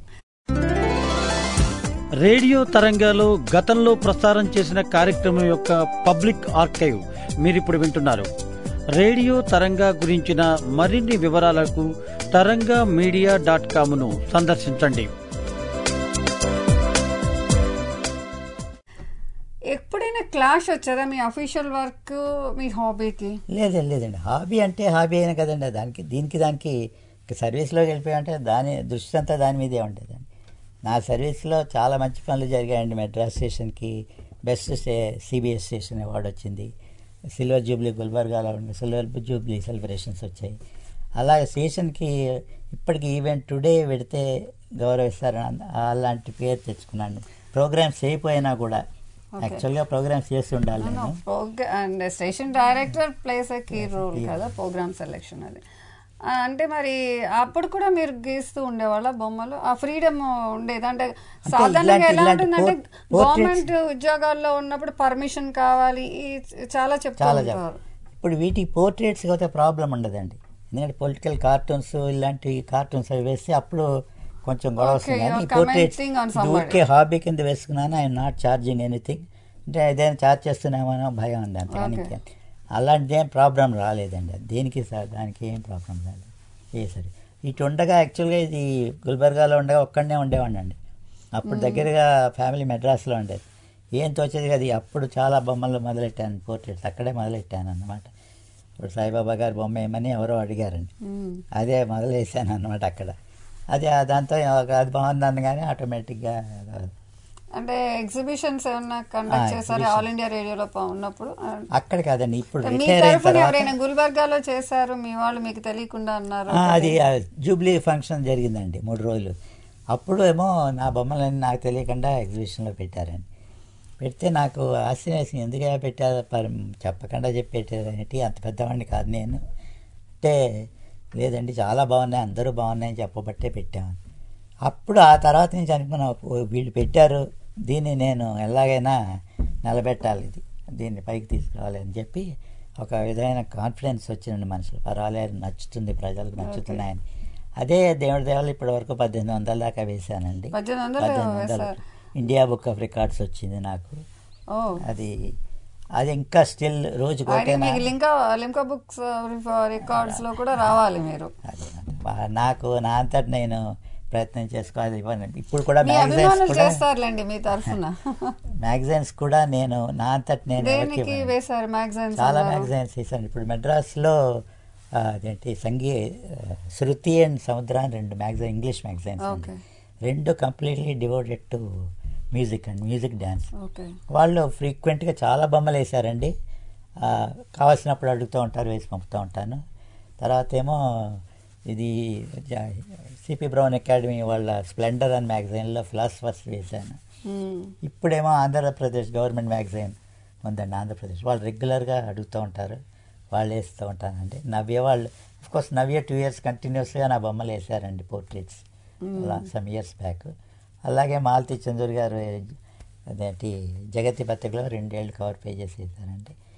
రేడియో తరంగాలో గతంలో ప్రసారం చేసిన కార్యక్రమం యొక్క పబ్లిక్ ఆర్కైవ్ మీరిప్పుడు వింటున్నారు రేడియో తరంగా గురించిన మరిన్ని వివరాలకు తరంగా మీడియా డాట్ కామ్ను సందర్శించండి ఎప్పుడైనా క్లాష్ వచ్చేదా మీ అఫీషియల్ వర్క్ మీ హాబీకి లేదండి లేదండి హాబీ అంటే హాబీ అయినా కదండి దానికి దీనికి దానికి సర్వీస్లోకి వెళ్ళిపోయామంటే దాని దృష్టి అంతా దాని మీదే ఉండేదండి నా సర్వీస్లో చాలా మంచి పనులు జరిగాయండి మెడ్రాస్ స్టేషన్కి బెస్ట్ స్టే సిబిఎస్ స్టేషన్ అవార్డు వచ్చింది సిల్వర్ జూబ్లీ గుల్బర్గాలో ఉండే సిల్వర్ జూబ్లీ సెలబ్రేషన్స్ వచ్చాయి అలాగే స్టేషన్కి ఇప్పటికి ఈవెంట్ టుడే పెడితే గౌరవిస్తారని అలాంటి పేరు తెచ్చుకున్నాను ప్రోగ్రామ్స్ అయిపోయినా కూడా యాక్చువల్గా ప్రోగ్రామ్స్ చేసి ఉండాలి నేను and station director place a key role కదా ప్రోగ్రామ్ సెలెక్షన్ అది ఆ, అంటే మరి అప్పుడు కూడా మీరు గీస్తూ ఉండేవాళ్ళ బొమ్మలు ఆ ఫ్రీడమ్ ఉండేది అంటే సాధారణంగా ఇలాంటి- ఎలా ఇలాంటి ఉంటుందంటే por- portraits- గవర్నమెంట్ ఉద్యోగాల్లో ఉన్నప్పుడు పర్మిషన్ కావాలి ఈ చాలా చెప్తూ చాలా ఉంటారు చెప్ప- ఇప్పుడు వీటి పోర్ట్రేట్స్ అయితే ప్రాబ్లం ఉండదండి ఎందుకంటే పొలిటికల్ కార్టూన్స్ ఇలాంటి కార్టూన్స్ అవి వేస్తే అప్పుడు కొంచెం గొడవ Okay, వస్తుంది కానీ you're ఈ పోర్ట్రేట్స్ commenting on somebody. ఊరికే హాబీ కింద వేసుకున్నాను ఐఎమ్ నాట్ ఛార్జింగ్ ఎనీథింగ్ అంటే ఏదైనా ఛార్జ్ చేస్తున్నామో భయం ఉంది అంతకని Okay. ఇంకేం. అలాంటిది ఏం ప్రాబ్లం రాలేదండి దేనికి సార్ దానికి ఏం ప్రాబ్లం రాలేదు ఏ సరే ఇటు ఉండగా యాక్చువల్గా ఇది గుల్బర్గాలో ఉండగా ఒక్కడనే ఉండేవాడిని అండి అప్పుడు దగ్గరగా ఫ్యామిలీ మెడ్రాస్లో ఉండేది ఏం తోచేది కదా అప్పుడు చాలా బొమ్మలు మొదలెట్టాను పోర్ట్రేట్స్ అక్కడే మొదలెట్టాను అన్నమాట ఇప్పుడు సాయిబాబా గారి బొమ్మ ఏమని ఎవరో అడిగారండి మ్మ్. అదే మొదలేసాను అన్నమాట అక్కడ అది ఆ దాంతో ఒక- అది బాగుంది అనగానే ఆటోమేటిక్గా అంటే ఎగ్జిబిషన్స్ ఏమన్నా కండక్ట్ ఆ, చేశారు exhibition. ఆల్ ఇండియా రేడియోలో ప- ఉన్నప్పుడు ఆ, అక్కడ కాదండి ఇప్పుడు మీ రిటైర్ అయిన తరఫున తర్వాత ఎవరైనా గుల్బర్గాలో చేశారు మీ వాళ్ళు మీకు తెలియకుండా అన్నారు ఆ, అది ఆ జూబ్లీ ఫంక్షన్ జరిగిందండి మూడు రోజులు అప్పుడు ఏమో నా బొమ్మలన్నీ నాకు తెలియకుండా ఎగ్జిబిషన్లో పెట్టారండి పెడితే నాకు ఆశ్చర్యం వేసింది ఎందుకు పెట్టారు పర్ చెప్పకుండా చెప్పేటేంటి అంత పెద్దవాడిని కాదు నేను అంటే లేదండి చాలా బాగున్నాయి అందరూ బాగున్నాయని చెప్పబట్టే పెట్టాము అప్పుడు ఆ తర్వాత నుంచి అనుకున్నా "ఓ, వీళ్ళు పెట్టారు దీన్ని నేను ఎలాగైనా నిలబెట్టాలి ఇది దీన్ని పైకి తీసుకురావాలి అని చెప్పి ఒక విధమైన కాన్ఫిడెన్స్ వచ్చిందండి మనసులో పర్వాలేదు నచ్చుతుంది ప్రజలకు నచ్చుతున్నాయని అదే దేవుడి దేవాలు ఇప్పటి వరకు పద్దెనిమిది వందల దాకా వేశానండి పద్దెనిమిది వందలు పద్దెనిమిది వందలు వేశారు. ఇండియా బుక్ ఆఫ్ రికార్డ్స్ వచ్చింది నాకు ఓ అది అది ఇంకా స్టిల్ రోజుకి అయితే ఒకటేనా మీకు లింకా లింకా బుక్స్ రికార్డ్స్ లో కూడా రావాలి మీరు అది బా- నాకు నా అంతటి నేను ప్రయత్నం చేసుకోవాలి ఇవ్వను. ఇప్పుడు కూడా మీ మ్యాగజైన్స్ అభిమానులు కూడా చేస్తారులేండి మీ తరఫున మ్యాగజైన్స్ కూడా నేను నా అంతటి నేను ఎవరికి దేనికి ఇవ్వను. వేశారు మ్యాగజైన్స్ చాలా మ్యాగజైన్స్ వేసాను ఇప్పుడు మెడ్రాస్లో ఆ, అదేంటి సంగీ ఆ, శృతి అండ్ సముద్ర అని రెండు మ్యాగజైన్ ఇంగ్లీష్ మ్యాగజైన్స్ Okay. రెండు completely devoted to music and music dance okay వాళ్ళు ఫ్రీక్వెంట్గా చాలా బొమ్మలు వేశారండి ఆ, కావాల్సినప్పుడు అడుగుతూ ఉంటారు వేసి పంపుతూ ఉంటాను తర్వాత ఏమో ఇది సిపి బ్రౌన్ అకాడమీ వాళ్ళ స్ప్లెండర్ అని మ్యాగజైన్లో ఫిలాసఫర్స్ వేశాను ఇప్పుడేమో ఆంధ్రప్రదేశ్ గవర్నమెంట్ మ్యాగజైన్ ఉందండి ఆంధ్రప్రదేశ్ వాళ్ళు రెగ్యులర్గా అడుగుతూ ఉంటారు వాళ్ళు వేస్తూ ఉంటానండి నవ్య వాళ్ళు కోర్స్ నవ్య టూ ఇయర్స్ కంటిన్యూస్గా నా బొమ్మలు వేశారండి పోర్ట్రేట్స్ సమ్ ఇయర్స్ బ్యాక్ అలాగే మాలతి చందూర్ గారు అదేంటి జగతి పత్రికలో రెండేళ్ళు కవర్ పేజెస్ వేశారండి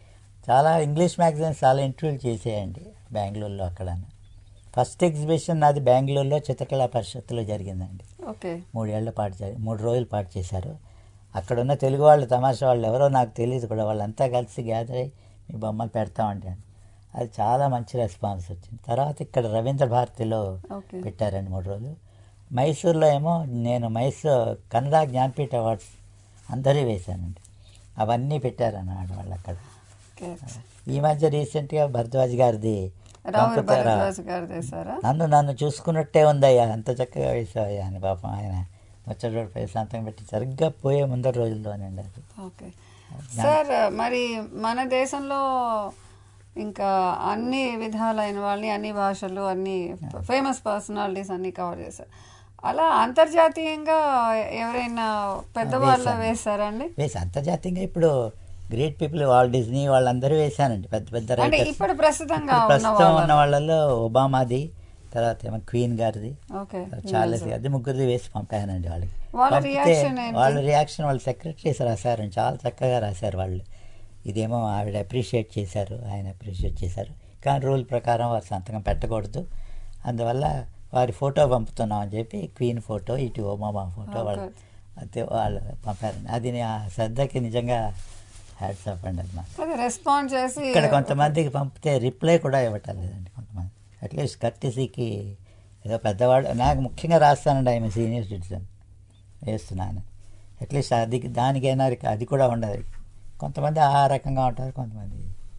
చాలా ఇంగ్లీష్ మ్యాగజైన్స్ చాలా ఇంటర్వ్యూలు చేసేయండి బెంగళూరులో అక్కడ ఫస్ట్ ఎగ్జిబిషన్ నాది బెంగళూరులో చిత్రకళా పరిషత్తులో జరిగిందండి ఓకే మూడేళ్ల పాటు జరి- మూడు రోజుల పాటు చేశారు అక్కడ ఉన్న తెలుగు వాళ్ళు తమాషా వాళ్ళు ఎవరో నాకు తెలియదు కూడా వాళ్ళంతా కలిసి గ్యాదర్ అయ్యి మీ బొమ్మలు పెడతామండి అని అది చాలా మంచి రెస్పాన్స్ వచ్చింది తర్వాత ఇక్కడ రవీంద్ర భారతిలో ఓకే పెట్టారండి మూడు రోజులు మైసూర్లో ఏమో నేను మైసూర్ కన్నడ జ్ఞానపీఠ అవార్డ్స్ అందరి వేశానండి అవన్నీ పెట్టారన్నమాట వాళ్ళు అక్కడ ఓకే ఈ మధ్య రీసెంట్గా భరద్వాజ్ గారిది రావు పంపుతారా? భరద్వాజ్ గారు చేశారా నన్ను నన్ను చూసుకున్నట్టే ఉందయ్యా అంత చక్కగా వేసావయ్యా అని పాపం ఆయన ముచ్చట పై సంతకం పెట్టి సరిగ్గా పోయే ముందర రోజుల్లోనండి అది ఓకే సార్ మరి మన దేశంలో ఇంకా అన్ని విధాలైన వాళ్ళని అన్ని భాషలు అన్ని ఫేమస్ పర్సనాలిటీస్ అన్ని కవర్ చేశారు అలా అంతర్జాతీయంగా ఎవరైనా పెద్దవాళ్ళు వేశారండి వేసి అంతర్జాతీయంగా ఇప్పుడు గ్రేట్ పీపుల్ వాల్ డిజ్నీ వాళ్ళందరూ వేశానండి పెద్ద పెద్ద అంటే రైటర్స్ ఇప్పుడు ప్రస్తుతంగా ఇప్పుడు ఉన్న ప్రస్తుతం ఉన్న వాళ్ళ వాళ్ళలో ఒబామాది తర్వాత ఏమో క్వీన్ గారిది ఓకే చార్లెస్ గారిది ముగ్గురిది వేసి పంపానండి వాళ్ళకి వాళ్ళ పంపితే reaction ఏంటి? వాళ్ళ రియాక్షన్ వాళ్ళ సెక్రటరీస్ రాశారండి చాలా చక్కగా రాశారు వాళ్ళు ఇదేమో ఆవిడ అప్రిషియేట్ చేశారు ఆయన అప్రిషియేట్ చేశారు కానీ రూల్ ప్రకారం వారు సంతకం పెట్టకూడదు అందువల్ల వారి ఫోటో పంపుతున్నాం అని చెప్పి క్వీన్ ఫోటో ఇటు ఒబామా ఫోటో Oh, వాళ్ళు good. అయితే వాళ్ళు పంపారండి అది నే- ఆ శ్రద్ధకి నిజంగా హ్యాట్స్ ఆఫ్ అండి అది నాకు అదే రెస్పాండ్ చేసి ఇక్కడ కొంతమందికి పంపితే రిప్లై కూడా ఇవ్వటం లేదండి కొంతమంది అట్లీస్ట్ కర్టిసీకి ఏదో పెద్దవాడు నాకు ముఖ్యంగా రాస్తానండి ఆయన సీనియర్ సిటిజన్ వేస్తున్నాను అట్లీస్ట్ అది దానికైనా రిక- అది కూడా ఉండదు కొంతమంది ఆ రకంగా ఉంటారు కొంతమంది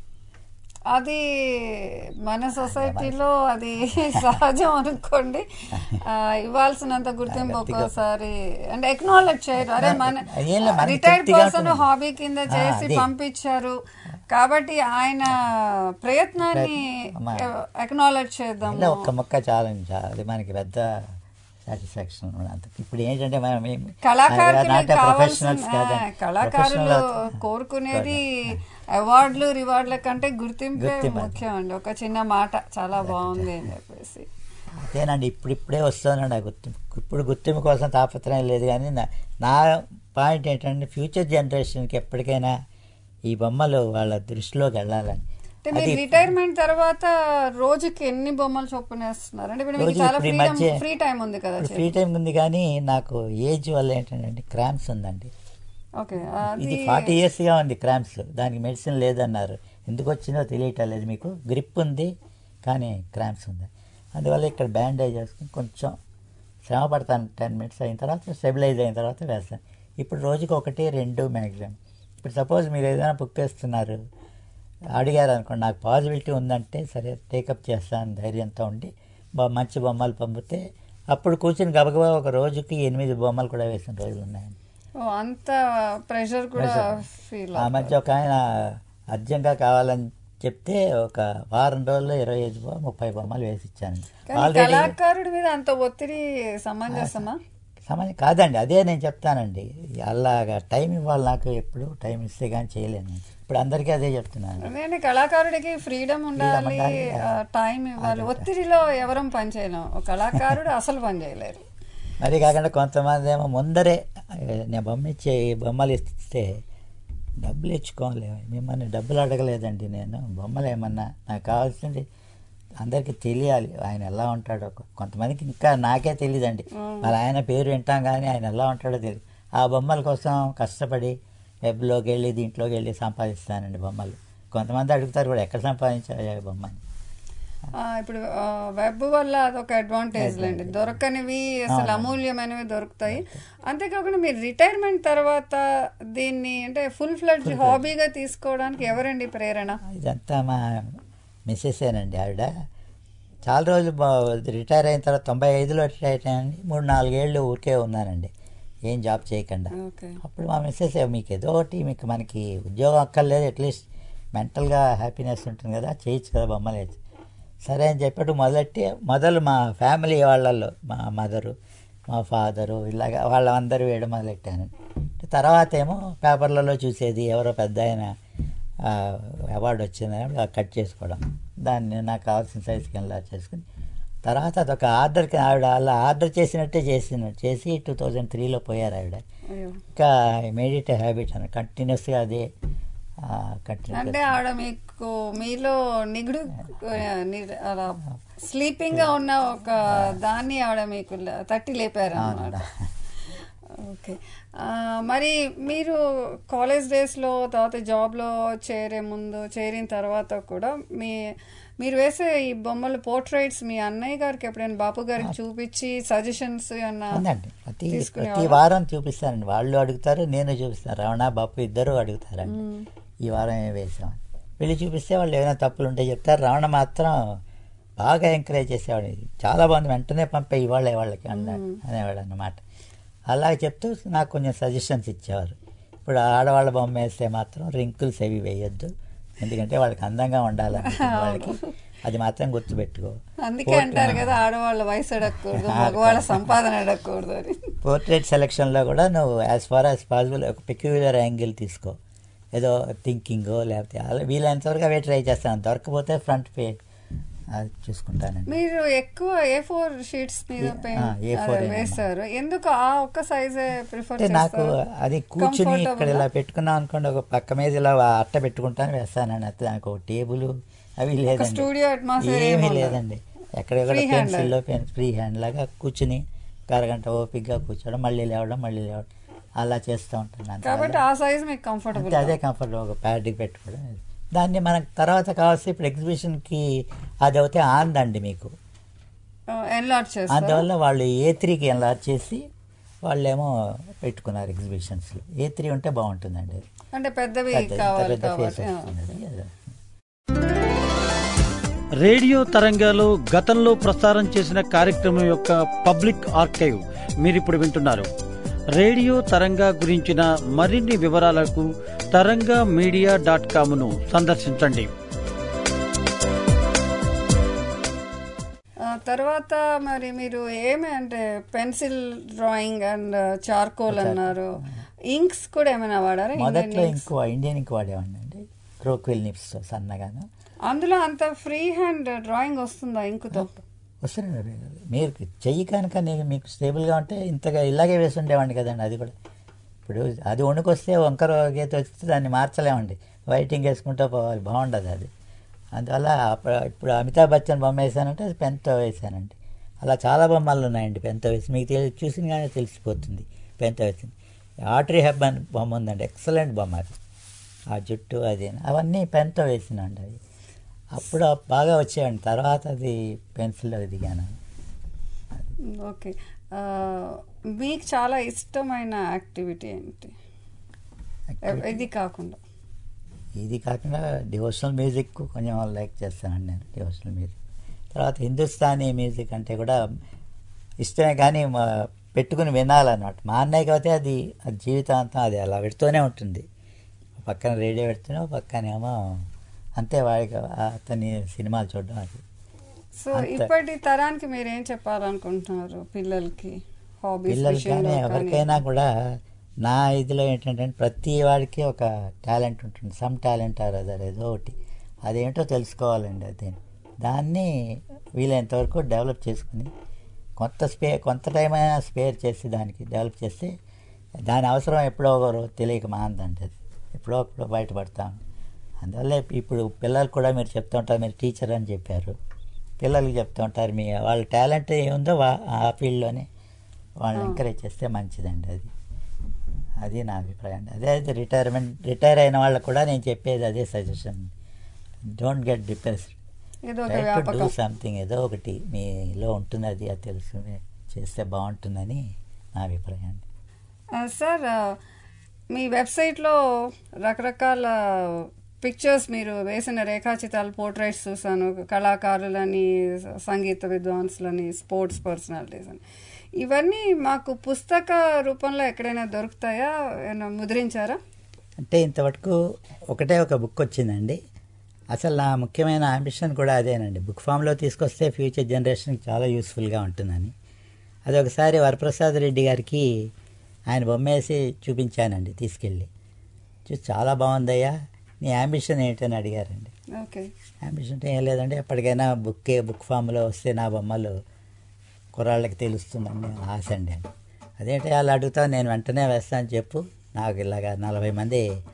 అది మన సొసైటీలో అది సహజం అనుకోండి ఆ, ఇవ్వాల్సినంత గుర్తింపు ఒక్కోసారి అంటే ఎక్నాలెడ్జ్ చేయరు అరే మన ఏం లేదు, మనకి రిటైర్డ్ తృప్తిగా పర్సన్ ఉంటుంది. హాబీ కింద ఆ, చేసి అది. పంపించారు కాబట్టి ఆయన ప్రయత్నాన్ని అమ్మా. ఎక్నాలెడ్జ్ చేద్దాం ఇలా ఒక్క మొక్క చాలండి చా- అది మనకి పెద్ద సాటిస్ఫాక్షన్ అంత ఇప్పుడు ఏంటంటే మనం ఏం- కళాకారులకు నాట్ కావాల్సిన ప్రొఫెషనల్స్ కాదు ఆ, కళాకారులు కోరుకునేది అవార్డులు రివార్డుల కంటే గుర్తింపే గుర్తింపు. ముఖ్యం అండి ఒక చిన్న మాట చాలా బాగుంది అని చెప్పేసి అదేనండి ఇప్పుడు ఇప్పుడే వస్తుందండి ఆ గుర్తింపు ఇప్పుడు గుర్తింపు కోసం తాపత్రయం లేదు కానీ నా నా పాయింట్ ఏంటంటే ఫ్యూచర్ జనరేషన్కి ఎప్పటికైనా ఈ బొమ్మలు వాళ్ళ దృష్టిలోకి వెళ్ళాలని అంటే మీరు అది రిటైర్మెంట్ తర్వాత రోజుకి ఎన్ని బొమ్మలు చొప్పున వేస్తున్నారు అంటే ఇప్పుడు మీకు రోజుకి చాలా ఇప్పుడు ఈ ఫ్రీడమ్ మధ్య- ఫ్రీ టైం ఉంది కదా ఇప్పుడు ఫ్రీ టైం ఉంది కానీ నాకు ఏజ్ వల్ల ఏంటంటే క్రాంప్స్ ఉందండి ఓకే ఇది అది ఫార్టీ ఇయర్స్గా ఉంది క్రాంప్స్ దానికి మెడిసిన్ లేదన్నారు ఎందుకు వచ్చిందో తెలియటం లేదు మీకు గ్రిప్ ఉంది కానీ క్రాంప్స్ ఉంది అందువల్ల ఇక్కడ బ్యాండేజ్ చేసుకుని కొంచెం శ్రమ పడతాను టెన్ మినిట్స్ అయిన తర్వాత స్టెబిలైజ్ అయిన తర్వాత వేస్తాను ఇప్పుడు రోజుకి ఒకటి రెండు మ్యాక్సిమం ఇప్పుడు సపోజ్ మీరు ఏదైనా బుక్ చేస్తున్నారు అడిగారు అనుకోండి నాకు పాజిబిలిటీ ఉందంటే సరే టేకప్ చేస్తాను ధైర్యంతో ఉండి బా మంచి బొమ్మలు పంపితే అప్పుడు కూర్చుని గబగబా ఒక రోజుకి ఎనిమిది బొమ్మలు కూడా వేసిన రోజులు ఉన్నాయండి ఓ, అంత ప్రెషర్ కూడా ఫీల్ ఆ మధ్య ఒక ఆయన అర్జెంట్గా కావాలని చెప్తే ఒక వారం రోజుల్లో ఇరవై ఐదు బొ- ముప్పై బొమ్మలు వేసి ఇచ్చాను కానీ ఆల్రెడీ కళాకారుడి మీద అంత ఒత్తిడి సమంజసమా సమయం కాదండి అదే నేను చెప్తానండి అలాగా టైం ఇవ్వాలి నాకు ఎప్పుడు టైం ఇస్తే కానీ చేయలేను నేను. ఇప్పుడు అందరికీ అదే చెప్తున్నాను నేను కళాకారుడికి ఫ్రీడమ్ ఉండాలి ఉండాలి. టైం ఇవ్వాలి ఒత్తిడిలో ఎవరం పని చేయలేం ఒక కళాకారుడు అసలు పని చేయలేరు మరి కాకుండా కొంతమంది ఏమో ముందరే "ఏ, నేను బొమ్మ ఇచ్చే ఈ బొమ్మలు ఇస్తే డబ్బులు ఇచ్చుకోవాలి మిమ్మల్ని డబ్బులు అడగలేదండి నేను బొమ్మలు ఏమన్నా నాకు కావాల్సింది అందరికీ తెలియాలి ఆయన ఎలా ఉంటాడో కొంతమందికి ఇంకా నాకే తెలియదండి మరి ఆయన పేరు వింటాం కానీ ఆయన ఎలా ఉంటాడో తెలియదు ఆ బొమ్మల కోసం కష్టపడి వెబ్లోకి వెళ్ళి దీంట్లోకి వెళ్ళి సంపాదిస్తానండి బొమ్మలు కొంతమంది అడుగుతారు కూడా ఎక్కడ సంపాదించాలి ఆ బొమ్మని ఆ, ఇప్పుడు వెబ్ వల్ల అదొక అడ్వాంటేజ్ లేండి దొరకనివి అసలు అమూల్యమైనవి దొరుకుతాయి అంతేకాకుండా మీరు రిటైర్మెంట్ తర్వాత దీన్ని అంటే ఫుల్ ఫ్లెడ్జ్ హాబీగా తీసుకోవడానికి ఎవరండి ప్రేరణ ఇదంతా మా మిస్సెసేనండి ఆవిడ చాలా రోజులు బా- రిటైర్ అయిన తర్వాత తొంభై ఐదులో రిటైర్ అయ్యానండి మూడు నాలుగేళ్ళు ఊరికే ఉన్నానండి ఏం జాబ్ చేయకుండా ఓకే అప్పుడు మా మిస్సెస్ మీకు ఏదో ఒకటి మీకు మనకి ఉద్యోగం అక్కర్లేదు అట్లీస్ట్ మెంటల్గా హ్యాపీనెస్ ఉంటుంది కదా చేయొచ్చు కదా బొమ్మలు వేసి సరే అని చెప్పాడు మొదలెట్టి మొదలు మా ఫ్యామిలీ వాళ్ళల్లో మా మదరు మా ఫాదరు ఇలాగ వాళ్ళందరూ వేయడం మొదలెట్టానండి తర్వాత ఏమో పేపర్లలో చూసేది ఎవరో పెద్ద ఆయన ఆ, అవార్డు వచ్చిందని కట్ చేసుకోవడం దాన్ని నాకు కావాల్సిన సైజుకి ఎలా చేసుకుని తర్వాత అదొక ఆర్డర్కి ఆవిడ అలా ఆర్డర్ చేసినట్టే చేసినట్టు చేసి టూ థౌజండ్ త్రీలో పోయారు ఆవిడ అయ్యో ఇంకా మేడ్ ఇట్ హ్యాబిట్ అని కంటిన్యూస్గా అదే కంటిన్యూ అంటే ఆవిడ మీకు మీలో నిగుడు ని- అలా స్లీపింగ్ గా ఉన్న ఒక దాన్ని ఆవిడ మీకు ల- తట్టి లేపారు అన్నమాట ఓకే ఆ, మరి మీరు కాలేజ్ డేస్లో తర్వాత జాబ్లో చేరే ముందు చేరిన తర్వాత కూడా మీ మీరు వేసే ఈ బొమ్మలు పోర్ట్రైట్స్ మీ అన్నయ్య గారికి ఎప్పుడైనా బాపు గారికి చూపించి సజెషన్స్ ఏమన్నా ఉందండి ప్రతి తీసుకునే ప్రతి వారం చూపిస్తానండి వాళ్ళు అడుగుతారు నేను చూపిస్తాను రమణ బాపు ఇద్దరు అడుగుతారండి ఈ వారం ఏం వేసామని వెళ్ళి చూపిస్తే వాళ్ళు ఏమైనా తప్పులు ఉంటే చెప్తారు రమణ మాత్రం బాగా ఎంకరేజ్ చేసేవాడు చాలా బాగుంది వెంటనే పంపే ఇవాళ వాళ్ళకి అన్నాడు అనేవాడు అన్నమాట అలా చెప్తూ నాకు కొంచెం సజెషన్స్ ఇచ్చేవారు ఇప్పుడు ఆడవాళ్ళ బొమ్మ వేస్తే మాత్రం రింకుల్స్ అవి వేయొద్దు ఎందుకంటే వాళ్ళకి అందంగా ఉండాలని వాళ్ళకి అది మాత్రం గుర్తుపెట్టుకో అందుకే అంటారు కదా ఆడవాళ్ళ వయసు అడగకూడదు మగవాళ్ళ సంపాదన అడగకూడదు అని పోర్ట్రేట్ సెలెక్షన్లో కూడా నువ్వు యాజ్ ఫార్ యాజ్ పాసిబుల్ ఒక పెక్యులర్ యాంగిల్ తీసుకో ఏదో థింకింగో లేకపోతే అలా వీలైనంత వరకు అవే ట్రై చేస్తాను దొరకపోతే ఫ్రంట్ పే అది చూసుకుంటానండి మీరు ఎక్కువ ఏ ఫోర్ షీట్స్ మీద ఆ, పెయింట్ A4 ఏనమ్మా. వేస్తారు ఎందుకు ఆ ఒక్క సైజే ప్రిఫర్ అంటే నాకు అది కూర్చుని ఇక్కడ Comfortable ఇలా పెట్టుకున్నాం అనుకోండి ఒక పక్క మీద ఇలా అట్ట పెట్టుకుంటాను వేస్తానండి అయితే నాకు ఒక టేబుల్ అవి లేదండి studio atmosphere ఏమీ ఏమీ ఉండదు. లేదండి ఎక్కడెక్కడ Free hand. పెన్సిల్లో పెన్ ఫ్రీ హ్యాండ్ లాగా కూర్చుని ఒక అరగంట ఓపిక్గా కూర్చోవడం మళ్ళీ లేవడం మళ్ళీ లేవడం అలా చేస్తూ ఉంటాను అంతే. కాబట్టి ఆ సైజ్ మీకు కంఫర్టబుల్ అంతే అదే కంఫర్ట్ ఒక ప్యాడ్కి పెట్టుకోవడం దాన్ని మనకు తర్వాత కావాల్సి ఇప్పుడు ఎగ్జిబిషన్కి అది అయితే ఆందండి మీకు ఎన్లాట్ చేస్తారు అందువల్ల వాళ్ళు ఏ త్రీకి ఎన్లార్జ్ చేసి వాళ్ళేమో పెట్టుకున్నారు ఎగ్జిబిషన్స్లో ఏ త్రీ ఉంటే బాగుంటుందండి అది. అంటే పెద్దవి పెద్ద ఇంత కావాలి పెద్ద ఫేస్ కాబట్టి ఆ. వస్తుంది అది. రేడియో తరంగాలు గతంలో ప్రసారం చేసిన కార్యక్రమం యొక్క పబ్లిక్ ఆర్కైవ్ మీరిప్పుడు వింటున్నారు రేడియో తరంగా గురించిన మరిన్ని వివరాలకు తరంగా మీడియా డాట్ కామ్ను సందర్శించండి ఆ, తర్వాత మరి మీరు ఏమి అంటే పెన్సిల్ డ్రాయింగ్ అండ్ చార్కోల్ అన్నారు ఇంక్స్ కూడా ఏమైనా వాడారా మొదట్లో Indian inks? ఇంకో ఇండియన్ ఇంక్ వాడేవాడిని అండి క్రోక్విల్ నిప్స్ సన్నగాను అందులో అంత ఫ్రీ హ్యాండ్ డ్రాయింగ్ వస్తుందా ఇంకుతో వస్తున్నాడు మీరు చెయ్యి కనుక నేను మీకు స్టేబుల్గా ఉంటే ఇంతగా ఇలాగే వేసి ఉండేవాడిని కదండి అది కూడా ఇప్పుడు అది వణుకొస్తే వంకర గీత వస్తే దాన్ని మార్చలేమండి వైటింగ్ వేసుకుంటూ పోవాలి బాగుండదు అది అందువల్ల అప్పుడు ఇప్పుడు అమితాబ్ బచ్చన్ బొమ్మ వేసానంటే అది పెన్తో వేసానండి అలా చాలా బొమ్మలు ఉన్నాయండి పెన్తో వేసి మీకు తెలి చూసిన కానీ తెలిసిపోతుంది పెన్తో వేసింది ఆట్రీ హెబ్బన్ బొమ్మ ఉందండి ఎక్సలెంట్ బొమ్మ అది ఆ జుట్టు అది అవన్నీ పెన్తో వేసినండి అవి అప్పుడు బాగా వచ్చేయండి తర్వాత అది పెన్సిల్లో దిగాను ఓకే ఆ, మీకు చాలా ఇష్టమైన యాక్టివిటీ ఏంటి ఇది కాకుండా ఇది కాకుండా డివోషనల్ మ్యూజిక్ కొంచెం లైక్ చేస్తానండి నేను డివోషనల్ మ్యూజిక్ తర్వాత హిందుస్థానీ మ్యూజిక్ అంటే కూడా ఇష్టమే కానీ మా పెట్టుకుని వినాలన్నమాట మా అన్నయ్యకి అయితే అది అది జీవితాంతం అది అలా పెడుతూనే ఉంటుంది ఒక పక్కన రేడియో పెడుతూనే ఒక పక్కనేమో అంతే వాడికి అతని సినిమాలు చూడడం అది సో అంతే. ఇప్పటి తరానికి మీరు ఏం చెప్పాలనుకుంటున్నారు పిల్లలకి హాబీస్ పిల్లలు విషయంలో కానీ కానీ ఎవరికైనా కూడా నా ఇదిలో ఏంటంటే ప్రతి వాడికి ఒక టాలెంట్ ఉంటుంది సమ్ టాలెంట్ ఆర్ అదర్ ఏదో ఒకటి అదేంటో తెలుసుకోవాలండి అది దాన్ని వీలైనంత వరకు డెవలప్ చేసుకుని కొంత స్పే కొంత టైం అయినా స్పేర్ చేసి దానికి డెవలప్ చేస్తే దాని అవసరం ఎప్పుడో ఒకరు తెలియక మాందండి అది ఎప్పుడో అప్పుడు బయటపడతాం అందువల్ల ఇప్పుడు పిల్లలు కూడా మీరు చెప్తూ ఉంటారు మీరు టీచర్ అని చెప్పారు పిల్లలకి చెప్తూ ఉంటారు మీ వాళ్ళ టాలెంట్ ఏముందో వా- ఆ ఫీల్డ్లోనే వాళ్ళని ఎంకరేజ్ చేస్తే మంచిదండి అది అది నా అభిప్రాయం అండి అదే అయితే రిటైర్మెంట్ రిటైర్ అయిన వాళ్ళకు కూడా నేను చెప్పేది అదే సజెషన్ డోంట్ గెట్ డిప్రెస్డ్ ఏదో ఒక ట్రై టు డూ వ్యాపకం సంథింగ్ ఏదో ఒకటి మీలో ఉంటుంది అది అది తెలుసుకుని చేస్తే బాగుంటుందని నా అభిప్రాయం అండి ఆ, సార్ ఆ, మీ వెబ్సైట్లో రకరకాల పిక్చర్స్ మీరు వేసిన రేఖాచిత్రాలు పోర్ట్రైట్స్ చూసాను కళాకారులని సంగీత విద్వాంసులని స్పోర్ట్స్ పర్సనాలిటీస్ అని ఇవన్నీ మాకు పుస్తక రూపంలో ఎక్కడైనా దొరుకుతాయా ఏమైనా ముద్రించారా అంటే ఇంతవరకు ఒకటే ఒక బుక్ వచ్చిందండి అసలు నా ముఖ్యమైన అంబిషన్ కూడా అదేనండి బుక్ ఫామ్లో తీసుకొస్తే ఫ్యూచర్ జనరేషన్కి చాలా యూస్ఫుల్గా ఉంటుందని అది ఒకసారి వరప్రసాద్ రెడ్డి గారికి ఆయన బొమ్మ వేసి చూపించానండి తీసుకెళ్ళి చూసి చాలా బాగుందయ్యా నీ అంబిషన్ ఏంటని అడిగారండి ఓకే అంబిషన్ అంటే ఏం లేదండి ఎప్పటికైనా బుక్ బుక్ ఫామ్లో వస్తే నా బొమ్మలు కుర్రాళ్ళకి తెలుస్తుందని ఆశ అండి అని అదేంటి వాళ్ళు అడుగుతా నేను వెంటనే వేస్తాను చెప్పు నాకు ఇలాగా నలభై మంది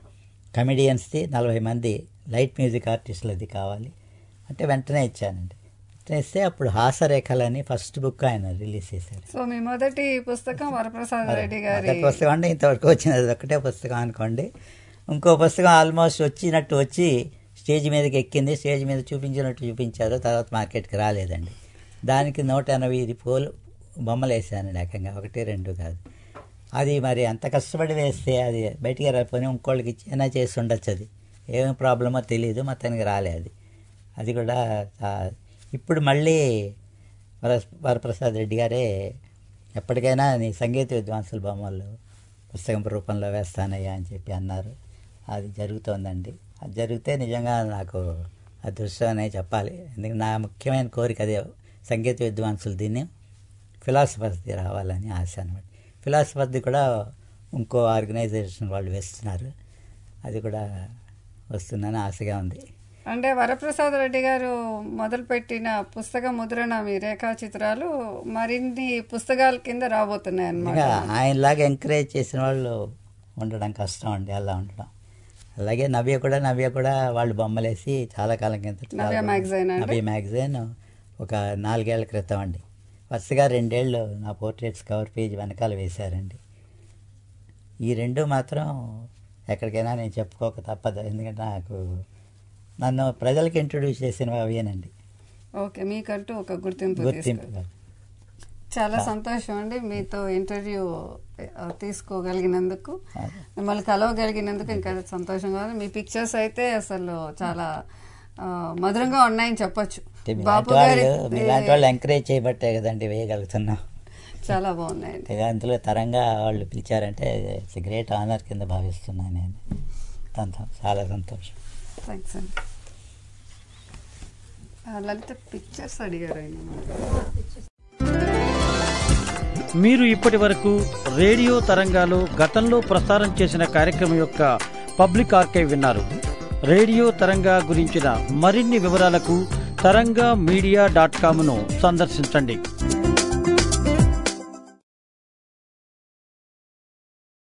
కమెడియన్స్ది నలభై మంది లైట్ మ్యూజిక్ ఆర్టిస్టులది కావాలి అంటే వెంటనే ఇచ్చానండి వెంటనే ఇస్తే అప్పుడు హాసరేఖలని ఫస్ట్ బుక్ ఆయన రిలీజ్ చేశారు సో మీ మొదటి పుస్తకం వరప్రసాద్ రెడ్డి గారి మొదటి పుస్తకం అంటే ఇంతవరకు వచ్చినది ఒకటే పుస్తకం అనుకోండి ఇంకో పుస్తకం ఆల్మోస్ట్ వచ్చినట్టు వచ్చి స్టేజ్ మీదకి ఎక్కింది స్టేజ్ మీద చూపించినట్టు చూపించారు తర్వాత మార్కెట్కి రాలేదండి దానికి నూట ఎనభై ఇది పూలు బొమ్మలు వేసానండి ఏకంగా ఒకటి రెండు కాదు అది మరి అంత కష్టపడి వేస్తే అది బయటికి రాకపోయినా ఇంకోళ్ళకి ఇచ్చి అయినా చేసి ఉండొచ్చు అది ఏం ప్రాబ్లమో తెలియదు మొత్తానికి రాలే అది అది కూడా ఆ, ఇప్పుడు మళ్ళీ వర వరప్రసాద్ రెడ్డి గారే ఎప్పటికైనా నీ సంగీత విద్వాంసుల బొమ్మలు పుస్తకం రూపంలో వేస్తానయ్యా అని చెప్పి అన్నారు అది జరుగుతోందండి అది జరిగితే నిజంగా నాకు అదృష్టం అనే చెప్పాలి ఎందుకంటే నా ముఖ్యమైన కోరిక అదే సంగీత విద్వాంసులు దీన్ని ఫిలాసఫర్ది రావాలని ఆశ అనమాట ఫిలాసఫర్ది కూడా ఇంకో ఆర్గనైజేషన్ వాళ్ళు వేస్తున్నారు అది కూడా వస్తుందని ఆశగా ఉంది అంటే వరప్రసాద్ రెడ్డి గారు మొదలుపెట్టిన పుస్తక ముద్రణ మీ రేఖా చిత్రాలు మరిన్ని పుస్తకాల కింద రాబోతున్నాయి అన్నమాట ఇంకా ఆయనలాగా ఎంకరేజ్ చేసిన వాళ్ళు ఉండడం కష్టం అండి అలా ఉండడం అలాగే నవ్య కూడా నవ్య కూడా వాళ్ళు బొమ్మలేసి చాలా కాలం కింద నవ్య magazine అండి? నవ్య మ్యాగజైన్ ఒక నాలుగేళ్ల క్రితం అండి వరుసగా రెండేళ్ళు నా పోర్ట్రేట్స్ కవర్ పేజ్ వెనకాల వేశారండి ఈ రెండు మాత్రం ఎక్కడికైనా నేను చెప్పుకోక తప్పదు ఎందుకంటే నాకు నన్ను ప్రజలకు ఇంట్రొడ్యూస్ చేసినవి అవేనండి ఓకే మీకంటూ ఒక గుర్తింపు గుర్తింపు తీసుకు- చాలా సంతోషం అండి మీతో ఇంటర్వ్యూ ఆ, తీసుకోగలిగినందుకు మిమ్మల్ని కలవగలిగినందుకు ఇంకా సంతోషంగా ఉంది మీ పిక్చర్స్ అయితే అసలు చాలా ఆ, మధురంగా ఉన్నాయని చెప్పొచ్చు అంటే బాపు మీలాంటి గారి వాళ్ళు మీలాంటి వాళ్ళు ఎంకరేజ్ చేయబట్టే కదండి వేయగలుగుతున్నాం చాలా బాగున్నాయండి ఇక అందులో తరంగా వాళ్ళు పిలిచారంటే ఇట్స్ గ్రేట్ ఆనర్ కింద భావిస్తున్నాను నేను సంతో- చాలా సంతోషం థ్యాంక్స్ అండి ఆ, లలిత పిక్చర్స్ అడిగారు ఆయన మీరు ఇప్పటి వరకు రేడియో తరంగాలో గతంలో ప్రసారం చేసిన కార్యక్రమం యొక్క పబ్లిక్ ఆర్కైవ్ విన్నారు రేడియో తరంగా గురించిన మరిన్ని వివరాలకు తరంగా మీడియా డాట్ కామ్ను సందర్శించండి